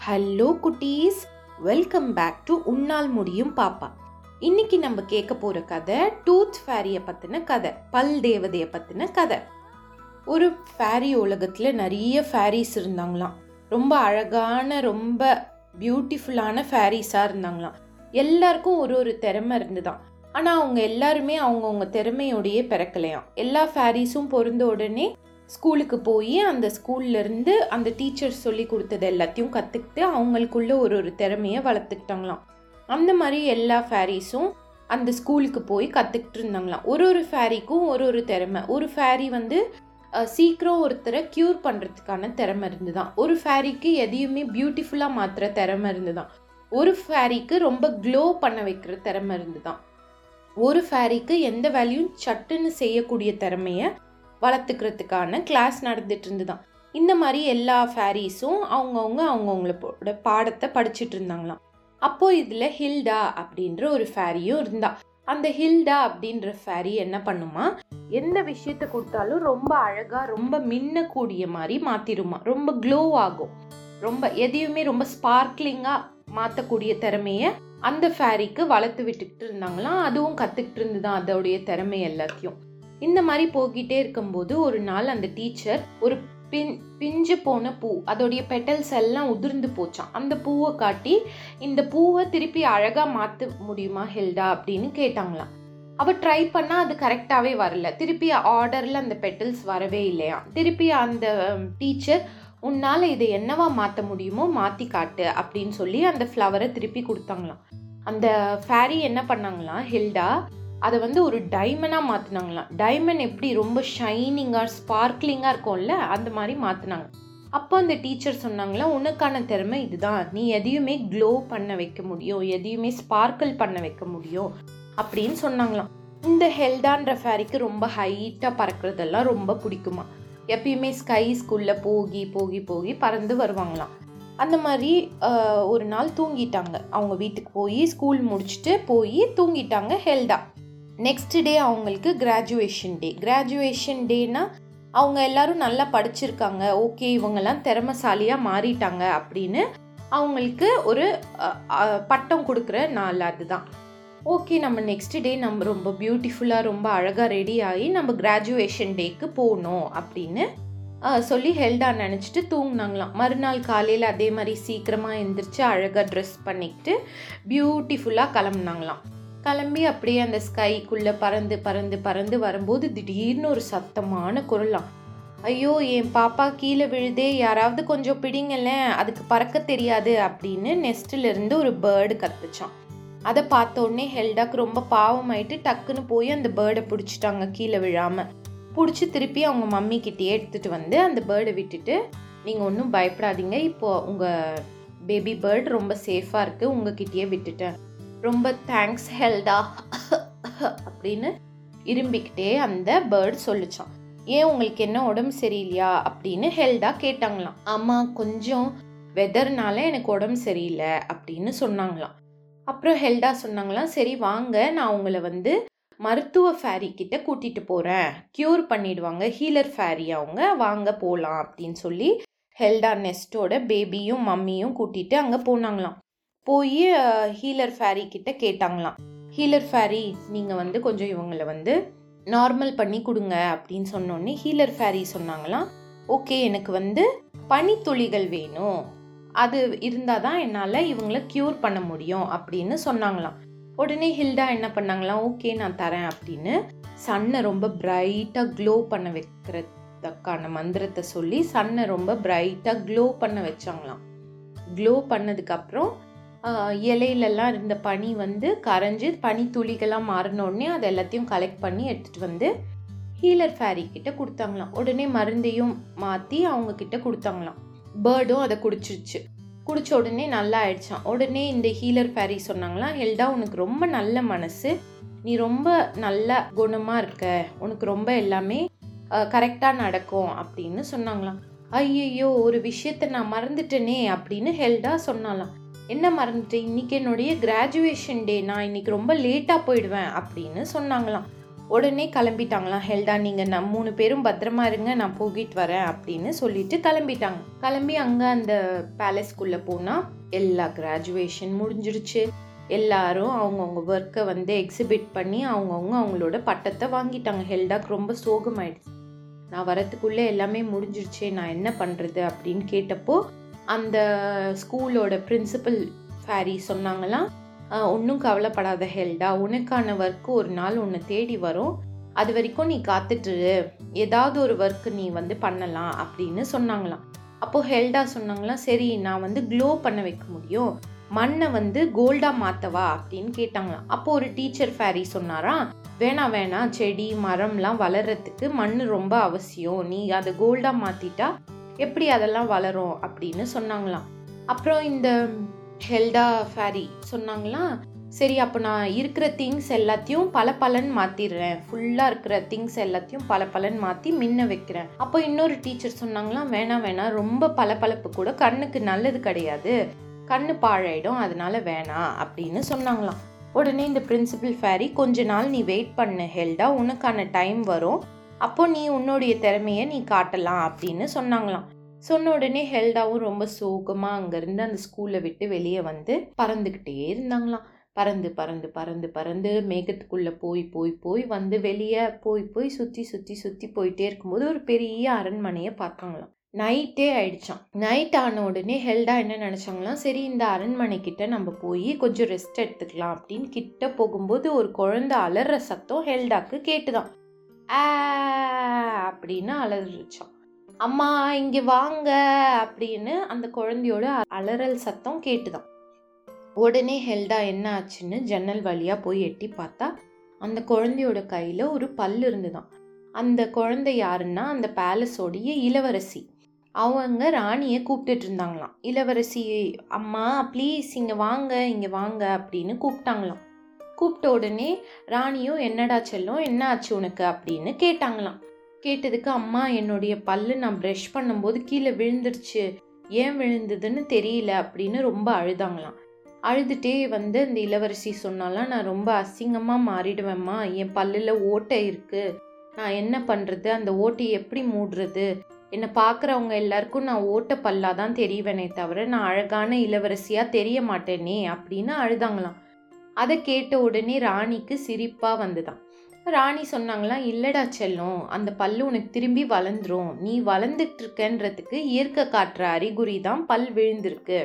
hello குட்டீஸ் welcome back to உன்னால் முடியும் பாப்பா இன்னைக்கு நம்ம கேட்க போற கதை டூத் ஃபேரியை பத்தின கதை பல் தேவதையை பத்தின கதை ஒரு ஃபேரி உலகத்துல நிறைய ஃபேரிஸ் இருந்தாங்களாம் ரொம்ப அழகான ரொம்ப பியூட்டிஃபுல்லான ஃபேரிஸாக இருந்தாங்களாம் எல்லாருக்கும் ஒரு ஒரு திறமை இருந்துதான் ஆனால் அவங்க எல்லாருமே அவங்கவுங்க திறமையோடையே பிறக்கலையாம் எல்லா ஃபேரிஸும் பொருந்த உடனே ஸ்கூலுக்கு போய் அந்த ஸ்கூல்ல இருந்து அந்த டீச்சர்ஸ் சொல்லி கொடுத்தது எல்லாத்தையும் கற்றுக்கிட்டு அவங்களுக்குள்ள ஒரு ஒரு திறமையை வளர்த்துக்கிட்டாங்களாம் அந்த மாதிரி எல்லா ஃபேரிஸும் அந்த ஸ்கூலுக்கு போய் கற்றுக்கிட்டு இருந்தாங்களாம் ஒரு ஒரு ஃபேரிக்கும் ஒரு ஒரு திறமை ஒரு ஃபேரி வந்து அஹ், சீக்கிரம் ஒருத்தரை க்யூர் பண்ணுறதுக்கான திறமை இருந்துதான் ஒரு ஃபேரிக்கு எதையுமே பியூட்டிஃபுல்லாக மாற்றுற திறமை இருந்துதான் ஒரு ஃபேரிக்கு ரொம்ப க்ளோ பண்ண வைக்கிற திறமை இருந்துதான் ஒரு ஃபேரிக்கு எந்த வேலையும் சட்டுன்னு செய்யக்கூடிய திறமையை வளர்த்துக்கிறதுக்கான கிளாஸ் நடந்துட்டு இருந்துதான் இந்த மாதிரி எல்லா ஃபேரிஸும் அவங்கவுங்க அவங்கவுங்களோட பாடத்தை படிச்சுட்டு இருந்தாங்களாம் அப்போ இதில் ஹில்டா அப்படின்ற ஒரு ஃபேரியும் இருந்தா அந்த ஹில்டா அப்படின்ற ஃபேரி என்ன பண்ணுமா எந்த விஷயத்தை கொடுத்தாலும் ரொம்ப அழகா ரொம்ப மின்னக்கூடிய மாதிரி மாத்திருமா ரொம்ப க்ளோ ஆகும் ரொம்ப எதையுமே ரொம்ப ஸ்பார்க்லிங்கா மாற்றக்கூடிய திறமைய அந்த ஃபேரிக்கு வளர்த்து விட்டுக்கிட்டு இருந்தாங்களாம் அதுவும் கற்றுக்கிட்டு இருந்துதான் அதோடைய திறமை எல்லாத்தையும் இந்த மாதிரி போய்கிட்டே இருக்கும்போது ஒரு நாள் அந்த டீச்சர் ஒரு பின் பிஞ்சு போன பூ அதோடைய பெட்டல்ஸ் எல்லாம் உதிர்ந்து போச்சாம் அந்த பூவை காட்டி இந்த பூவை திருப்பி அழகா மாற்ற முடியுமா ஹெல்டா அப்படின்னு கேட்டாங்களாம் அவ ட்ரை பண்ணா அது கரெக்டாவே வரல திருப்பி ஆர்டர்ல அந்த பெட்டல்ஸ் வரவே இல்லையா திருப்பி அந்த டீச்சர் உன்னால இதை என்னவா மாற்ற முடியுமோ மாத்தி காட்டு அப்படின்னு சொல்லி அந்த ஃப்ளவரை திருப்பி கொடுத்தாங்களாம் அந்த ஃபேரி என்ன பண்ணாங்களாம் ஹில்டா அதை வந்து ஒரு டைமண்டாக மாற்றினாங்களாம் டைமண்ட் எப்படி ரொம்ப ஷைனிங்காக ஸ்பார்க்லிங்காக இருக்கும்ல அந்த மாதிரி மாற்றினாங்க அப்போ அந்த டீச்சர் சொன்னாங்களா உனக்கான திறமை இதுதான் நீ எதையுமே க்ளோ பண்ண வைக்க முடியும் எதையுமே ஸ்பார்க்கிள் பண்ண வைக்க முடியும் அப்படின்னு சொன்னாங்களாம் இந்த ஹெல்டான்ற ஃபேரிக்கு ரொம்ப ஹைட்டாக பறக்கிறதெல்லாம் ரொம்ப பிடிக்குமா எப்பயுமே ஸ்கை ஸ்கூலில் போகி போகி போகி பறந்து வருவாங்களாம் அந்த மாதிரி ஆஹ், ஒரு நாள் தூங்கிட்டாங்க அவங்க வீட்டுக்கு போய் ஸ்கூல் முடிச்சுட்டு போய் தூங்கிட்டாங்க ஹெல்டா நெக்ஸ்ட் டே அவங்களுக்கு கிராஜுவேஷன் டே கிராஜுவேஷன் டேனா அவங்க எல்லாரும் நல்லா படிச்சிருக்காங்க ஓகே இவங்கெல்லாம் திறமசாலியாக மாறிட்டாங்க அப்படின்னு அவங்களுக்கு ஒரு அஹ், அஹ், பட்டம் கொடுக்குற நாள் அதுதான் ஓகே நம்ம நெக்ஸ்ட் டே நம்ம ரொம்ப பியூட்டிஃபுல்லாக ரொம்ப அழகாக ரெடி ஆகி நம்ம கிராஜுவேஷன் டேக்கு போகணும் அப்படின்னு அஹ், சொல்லி ஹெல்டா நினச்சிட்டு தூங்குனாங்களாம் மறுநாள் காலையில் அதே மாதிரி சீக்கிரமாக எந்திரிச்சு அழகாக ட்ரெஸ் பண்ணிக்கிட்டு பியூட்டிஃபுல்லாக கிளம்புனாங்களாம் கிளம்பி அப்படியே அந்த ஸ்கைக்குள்ளே பறந்து பறந்து பறந்து வரும்போது திடீர்னு ஒரு சத்தமான குரலாம் ஐயோ என் பாப்பா கீழே விழுதே யாராவது கொஞ்சம் பிடிங்களேன் அதுக்கு பறக்க தெரியாது அப்படின்னு நெஸ்ட்ல இருந்து ஒரு பேர்டு கத்துச்சான் அதை பார்த்த உடனே ஹெல்டாக்கு ரொம்ப பாவமாயிட்டு டக்குன்னு போய் அந்த பேர்டை பிடிச்சிட்டாங்க கீழே விழாம பிடிச்சி திருப்பி அவங்க மம்மி கிட்டேயே எடுத்துட்டு வந்து அந்த பேர்டை விட்டுட்டு நீங்கள் ஒன்றும் பயப்படாதீங்க இப்போ உங்கள் பேபி பேர்ட் ரொம்ப சேஃபாக இருக்குது உங்ககிட்டயே விட்டுட்டேன் ரொம்ப தேங்க்ஸ் ஹெல்டா அப்படின்னு இரும்பிக்கிட்டே அந்த பேர்ட் சொல்லுச்சான் ஏன் உங்களுக்கு என்ன உடம்பு சரியில்லையா அப்படின்னு ஹெல்டா கேட்டாங்களாம் ஆமா கொஞ்சம் வெதர்னால எனக்கு உடம்பு சரியில்லை அப்படின்னு சொன்னாங்களாம் அப்புறம் ஹெல்டா சொன்னாங்களாம் சரி வாங்க நான் உங்களை வந்து மருத்துவ ஃபேரி கிட்ட கூட்டிட்டு போறேன் க்யூர் பண்ணிடுவாங்க ஹீலர் ஃபேரி அவங்க வாங்க போகலாம் அப்படின்னு சொல்லி ஹெல்டா நெஸ்டோட பேபியும் மம்மியும் கூட்டிட்டு அங்கே போனாங்களாம் போய் ஹீலர் ஃபேரி கிட்ட கேட்டாங்களாம் ஹீலர் ஃபேரி நீங்கள் வந்து கொஞ்சம் இவங்களை வந்து நார்மல் பண்ணி கொடுங்க அப்படின்னு சொன்னோடனே ஹீலர் ஃபேரி சொன்னாங்களாம் ஓகே எனக்கு வந்து பனித்துளிகள் வேணும் அது இருந்தால் தான் என்னால் இவங்கள க்யூர் பண்ண முடியும் அப்படின்னு சொன்னாங்களாம் உடனே ஹில்டா என்ன பண்ணாங்களாம் ஓகே நான் தரேன் அப்படின்னு சன்னை ரொம்ப பிரைட்டாக க்ளோ பண்ண வைக்கிறதுக்கான மந்திரத்தை சொல்லி சன்னை ரொம்ப பிரைட்டாக க்ளோ பண்ண வச்சாங்களாம் க்ளோ பண்ணதுக்கப்புறம் ஆஹ் இலையிலலாம் இருந்த பனி வந்து கரைஞ்சு பனி துளிகளாக மாறின உடனே அதை எல்லாத்தையும் கலெக்ட் பண்ணி எடுத்துகிட்டு வந்து ஹீலர் ஃபேரி கிட்ட கொடுத்தாங்களாம் உடனே மருந்தையும் மாற்றி அவங்க கிட்ட கொடுத்தாங்களாம் பேர்டும் அதை குடிச்சிருச்சு குடிச்ச உடனே நல்லா ஆயிடுச்சான் உடனே இந்த ஹீலர் ஃபேரி சொன்னாங்களாம் ஹெல்டா உனக்கு ரொம்ப நல்ல மனசு நீ ரொம்ப நல்ல குணமாக இருக்க உனக்கு ரொம்ப எல்லாமே கரெக்டாக நடக்கும் அப்படின்னு சொன்னாங்களாம் ஐயையோ ஒரு விஷயத்த நான் மறந்துட்டேனே அப்படின்னு ஹெல்டா சொன்னாலாம் என்ன மறந்துட்டேன் இன்னைக்கு என்னுடைய கிராஜுவேஷன் டே நான் இன்னைக்கு ரொம்ப லேட்டாக போயிடுவேன் அப்படின்னு சொன்னாங்களாம் உடனே கிளம்பிட்டாங்களாம் ஹெல்டா நீங்கள் நம் மூணு பேரும் பத்திரமா இருங்க நான் போகிட்டு வரேன் அப்படின்னு சொல்லிட்டு கிளம்பிட்டாங்க கிளம்பி அங்கே அந்த பேலஸ்க்குள்ளே போனால் எல்லா கிராஜுவேஷன் முடிஞ்சிருச்சு எல்லாரும் அவங்கவுங்க ஒர்க்கை வந்து எக்ஸிபிட் பண்ணி அவங்கவுங்க அவங்களோட பட்டத்தை வாங்கிட்டாங்க ஹெல்டாக்கு ரொம்ப சோகமாயிடுச்சு நான் வரத்துக்குள்ளே எல்லாமே முடிஞ்சிருச்சே நான் என்ன பண்ணுறது அப்படின்னு கேட்டப்போ அந்த ஸ்கூலோட பிரின்சிபல் ஃபேரி சொன்னாங்களாம் ஒன்றும் கவலைப்படாத ஹெல்டா உனக்கான ஒர்க்கு ஒரு நாள் உன்னை தேடி வரும் அது வரைக்கும் நீ காத்துட்டுரு ஏதாவது ஒரு ஒர்க்கு நீ வந்து பண்ணலாம் அப்படின்னு சொன்னாங்களாம் அப்போது ஹெல்டா சொன்னாங்களாம் சரி நான் வந்து க்ளோ பண்ண வைக்க முடியும் மண்ணை வந்து கோல்டாக மாற்றவா அப்படின்னு கேட்டாங்களாம் அப்போ ஒரு டீச்சர் ஃபேரி சொன்னாராம் வேணாம் வேணாம் செடி மரம்லாம் வளர்கிறதுக்கு மண் ரொம்ப அவசியம் நீ அதை கோல்டாக மாற்றிட்டா எப்படி அதெல்லாம் வளரும் அப்படின்னு சொன்னாங்களாம் அப்புறம் இந்த ஹெல்டா ஃபேரி சொன்னாங்களாம் சரி அப்போ நான் இருக்கிற திங்ஸ் எல்லாத்தையும் பல பலன் மாற்றிடுறேன் ஃபுல்லாக இருக்கிற திங்ஸ் எல்லாத்தையும் பல பலன் மாற்றி மின்ன வைக்கிறேன் அப்போ இன்னொரு டீச்சர் சொன்னாங்களாம் வேணாம் வேணாம் ரொம்ப பளபளப்பு கூட கண்ணுக்கு நல்லது கிடையாது கண்ணு பாழாயிடும் அதனால வேணாம் அப்படின்னு சொன்னாங்களாம் உடனே இந்த பிரின்சிபல் ஃபேரி கொஞ்ச நாள் நீ வெயிட் பண்ண ஹெல்டா உனக்கான டைம் வரும் அப்போ நீ உன்னுடைய திறமையை நீ காட்டலாம் அப்படின்னு சொன்னாங்களாம் சொன்ன உடனே ஹெல்டாவும் ரொம்ப சோகமாக அங்கேருந்து அந்த ஸ்கூலை விட்டு வெளியே வந்து பறந்துக்கிட்டே இருந்தாங்களாம் பறந்து பறந்து பறந்து பறந்து மேகத்துக்குள்ளே போய் போய் போய் வந்து வெளியே போய் போய் சுற்றி சுற்றி சுற்றி போயிட்டே இருக்கும்போது ஒரு பெரிய அரண்மனையை பார்த்தாங்களாம் நைட்டே ஆயிடுச்சான் நைட் ஆன உடனே ஹெல்டா என்ன நினச்சாங்களாம் சரி இந்த அரண்மனை கிட்ட நம்ம போய் கொஞ்சம் ரெஸ்ட் எடுத்துக்கலாம் அப்படின்னு கிட்ட போகும்போது ஒரு குழந்தை அலற சத்தம் ஹெல்டாக்கு கேட்டுதான் ஆ அப்படின்னு அலறிச்சான் அம்மா இங்கே வாங்க அப்படின்னு அந்த குழந்தையோட அலறல் சத்தம் கேட்டுதான் உடனே ஹெல்டா என்ன ஆச்சுன்னு ஜன்னல் வழியாக போய் எட்டி பார்த்தா அந்த குழந்தையோட கையில் ஒரு பல் இருந்துதான் அந்த குழந்தை யாருன்னா அந்த பேலஸோடைய இளவரசி அவங்க ராணியை கூப்பிட்டுட்டு இருந்தாங்களாம் இளவரசி அம்மா ப்ளீஸ் இங்கே வாங்க இங்கே வாங்க அப்படின்னு கூப்பிட்டாங்களாம் கூப்பிட்ட உடனே ராணியும் என்னடா செல்லும் என்ன ஆச்சு உனக்கு அப்படின்னு கேட்டாங்களாம் கேட்டதுக்கு அம்மா என்னுடைய பல்லு நான் ப்ரஷ் பண்ணும்போது கீழே விழுந்துருச்சு ஏன் விழுந்ததுன்னு தெரியல அப்படின்னு ரொம்ப அழுதாங்களாம் அழுதுகிட்டே வந்து அந்த இளவரசி சொன்னாலாம் நான் ரொம்ப அசிங்கமாக மாறிடுவேம்மா என் பல்லில் ஓட்டை இருக்குது நான் என்ன பண்ணுறது அந்த ஓட்டையை எப்படி மூடுறது என்னை பார்க்குறவங்க எல்லாருக்கும் நான் ஓட்ட பல்லாக தான் தெரிவேனே தவிர நான் அழகான இளவரசியாக தெரிய மாட்டேனே அப்படின்னு அழுதாங்களாம் அதை கேட்ட உடனே ராணிக்கு சிரிப்பாக வந்துதான் ராணி சொன்னாங்களாம் இல்லடா செல்லும் அந்த பல்லு உனக்கு திரும்பி வளர்ந்துரும் நீ வளர்ந்துட்டு இருக்கன்றதுக்கு இயற்கை காட்டுற அறிகுறி தான் பல் விழுந்திருக்கு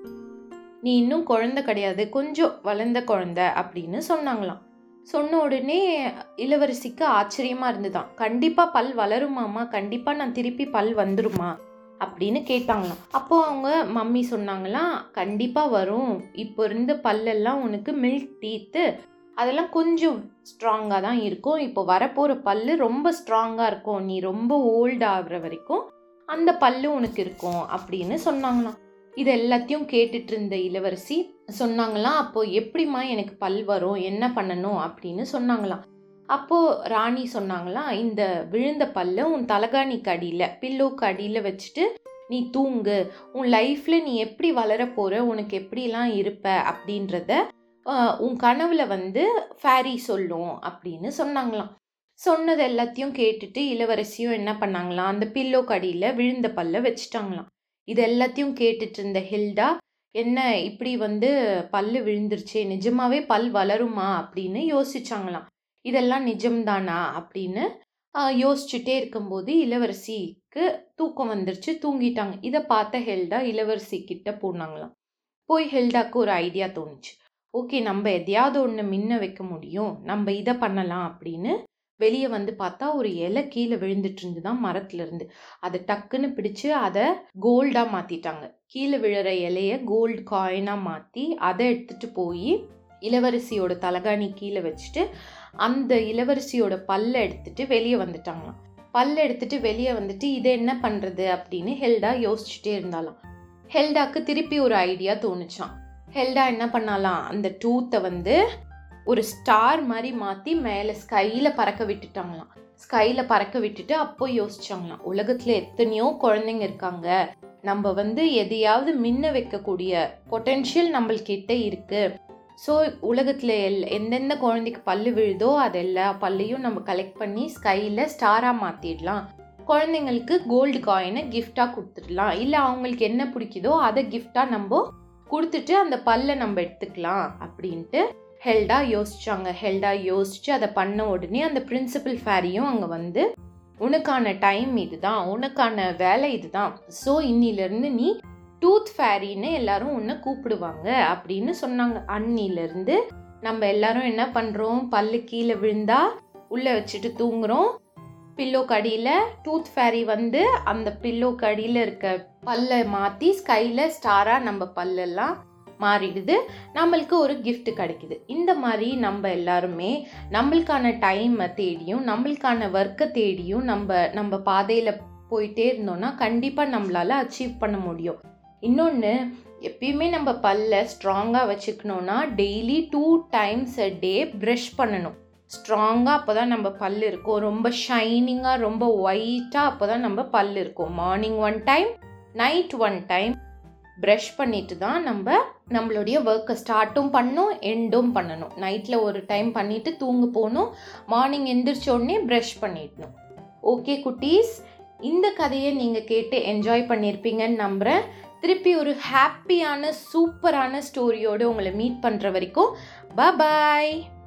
நீ இன்னும் குழந்தை கிடையாது கொஞ்சம் வளர்ந்த குழந்தை அப்படின்னு சொன்னாங்களாம் சொன்ன உடனே இளவரசிக்கு ஆச்சரியமா இருந்துதான் கண்டிப்பா பல் வளருமாமா கண்டிப்பா நான் திருப்பி பல் வந்துருமா அப்படின்னு கேட்டாங்களாம் அப்போ அவங்க மம்மி சொன்னாங்களாம் கண்டிப்பா வரும் இப்போ இருந்த பல்லெல்லாம் உனக்கு மில்க் டீத்து அதெல்லாம் கொஞ்சம் ஸ்ட்ராங்காக தான் இருக்கும் இப்போ வரப்போகிற பல்லு ரொம்ப ஸ்ட்ராங்காக இருக்கும் நீ ரொம்ப ஓல்ட் ஆகுற வரைக்கும் அந்த பல்லு உனக்கு இருக்கும் அப்படின்னு சொன்னாங்களாம் இது எல்லாத்தையும் கேட்டுட்டு இருந்த இளவரசி சொன்னாங்களாம் அப்போ எப்படிம்மா எனக்கு பல் வரும் என்ன பண்ணணும் அப்படின்னு சொன்னாங்களாம் அப்போ ராணி சொன்னாங்களாம் இந்த விழுந்த பல்ல உன் தலகாணிக்கு அடியில் பில்லோக்கு அடியில் வச்சுட்டு நீ தூங்கு உன் லைஃப்பில் நீ எப்படி வளர போகிற உனக்கு எப்படிலாம் இருப்ப அப்படின்றத உன் கனவுல வந்து ஃபேரி சொல்லும் அப்படின்னு சொன்னாங்களாம் சொன்னது எல்லாத்தையும் கேட்டுட்டு இளவரசியும் என்ன பண்ணாங்களாம் அந்த பில்லோ கடியில் விழுந்த பல்ல வச்சுட்டாங்களாம் இது எல்லாத்தையும் கேட்டுட்டு இருந்த ஹில்டா என்ன இப்படி வந்து பல்லு விழுந்துருச்சே நிஜமாவே பல் வளருமா அப்படின்னு யோசிச்சாங்களாம் இதெல்லாம் நிஜம்தானா அப்படின்னு யோசிச்சுட்டே இருக்கும்போது இளவரசிக்கு தூக்கம் வந்துருச்சு தூங்கிட்டாங்க இதை பார்த்த ஹெல்டா இளவரசி கிட்ட போனாங்களாம் போய் ஹெல்டாக்கு ஒரு ஐடியா தோணுச்சு ஓகே நம்ம எதையாவது ஒன்று மின்ன வைக்க முடியும் நம்ம இதை பண்ணலாம் அப்படின்னு வெளியே வந்து பார்த்தா ஒரு இலை கீழே விழுந்துட்டு இருந்து தான் மரத்துலேருந்து அதை டக்குன்னு பிடிச்சு அதை கோல்டாக மாற்றிட்டாங்க கீழே விழுற இலைய கோல்டு காயினாக மாற்றி அதை எடுத்துகிட்டு போய் இளவரசியோட தலகாணி கீழே வச்சுட்டு அந்த இளவரசியோட பல்ல எடுத்துட்டு வெளியே வந்துட்டாங்களாம் பல்ல எடுத்துட்டு வெளியே வந்துட்டு இதை என்ன பண்ணுறது அப்படின்னு ஹெல்டா யோசிச்சுட்டே இருந்தாலாம் ஹெல்டாக்கு திருப்பி ஒரு ஐடியா தோணுச்சான் ஹெல்டா என்ன பண்ணாலாம் அந்த டூத்தை வந்து ஒரு ஸ்டார் மாதிரி மாற்றி மேலே ஸ்கையில் பறக்க விட்டுட்டாங்களாம் ஸ்கையில் பறக்க விட்டுட்டு அப்போ யோசிச்சாங்களாம் உலகத்தில் எத்தனையோ குழந்தைங்க இருக்காங்க நம்ம வந்து எதையாவது மின்ன வைக்கக்கூடிய பொட்டென்ஷியல் நம்மள்கிட்ட இருக்கு ஸோ உலகத்தில் எல் எந்தெந்த குழந்தைக்கு பல்லு விழுதோ அது எல்லா பல்லையும் நம்ம கலெக்ட் பண்ணி ஸ்கையில் ஸ்டாராக மாற்றிடலாம் குழந்தைங்களுக்கு கோல்டு காயினை கிஃப்டாக கொடுத்துடலாம் இல்லை அவங்களுக்கு என்ன பிடிக்குதோ அதை கிஃப்டாக நம்ம கொடுத்துட்டு அந்த பல்லை நம்ம எடுத்துக்கலாம் அப்படின்ட்டு ஹெல்டா யோசிச்சாங்க ஹெல்டா யோசிச்சு அதை பண்ண உடனே அந்த பிரின்சிபல் ஃபேரியும் அங்கே வந்து உனக்கான டைம் இதுதான் உனக்கான வேலை இதுதான் ஸோ இன்னிலிருந்து நீ டூத் ஃபேரின்னு எல்லாரும் உன்னை கூப்பிடுவாங்க அப்படின்னு சொன்னாங்க அன்னிலிருந்து நம்ம எல்லாரும் என்ன பண்ணுறோம் பல்லு கீழே விழுந்தா உள்ளே வச்சுட்டு தூங்குறோம் பில்லோ கடியில் டூத் ஃபேரி வந்து அந்த பில்லோ கடியில் இருக்க பல்லை மாற்றி ஸ்கையில் ஸ்டாராக நம்ம பல்லெல்லாம் மாறிடுது நம்மளுக்கு ஒரு gift கிடைக்குது இந்த மாதிரி நம்ம எல்லாருமே நம்மளுக்கான டைமை தேடியும் நம்மளுக்கான ஒர்க்கை தேடியும் நம்ம நம்ம பாதையில் போயிட்டே இருந்தோம்னா கண்டிப்பாக நம்மளால் அச்சீவ் பண்ண முடியும் இன்னொன்று எப்பயுமே நம்ம பல்ல ஸ்ட்ராங்காக வச்சுக்கணுன்னா daily two times a day brush பண்ணணும் ஸ்ட்ராங்காக அப்போ தான் நம்ம பல் இருக்கும் ரொம்ப ஷைனிங்காக ரொம்ப ஒயிட்டாக அப்போ தான் நம்ம பல் இருக்கும் morning one time night one time brush பண்ணிட்டு தான் நம்ம நம்மளுடைய ஒர்க்கை ஸ்டார்ட்டும் பண்ணணும் எண்டும் பண்ணணும் நைட்டில் ஒரு டைம் பண்ணிவிட்டு தூங்க போகணும் மார்னிங் எந்திரிச்ச உடனே ப்ரஷ் பண்ணிடணும் ஓகே குட்டீஸ் இந்த கதையை நீங்கள் கேட்டு என்ஜாய் பண்ணியிருப்பீங்கன்னு நம்புகிறேன் திருப்பி ஒரு ஹாப்பியான சூப்பரான ஸ்டோரியோடு உங்களை மீட் பண்ணுற வரைக்கும் பாய்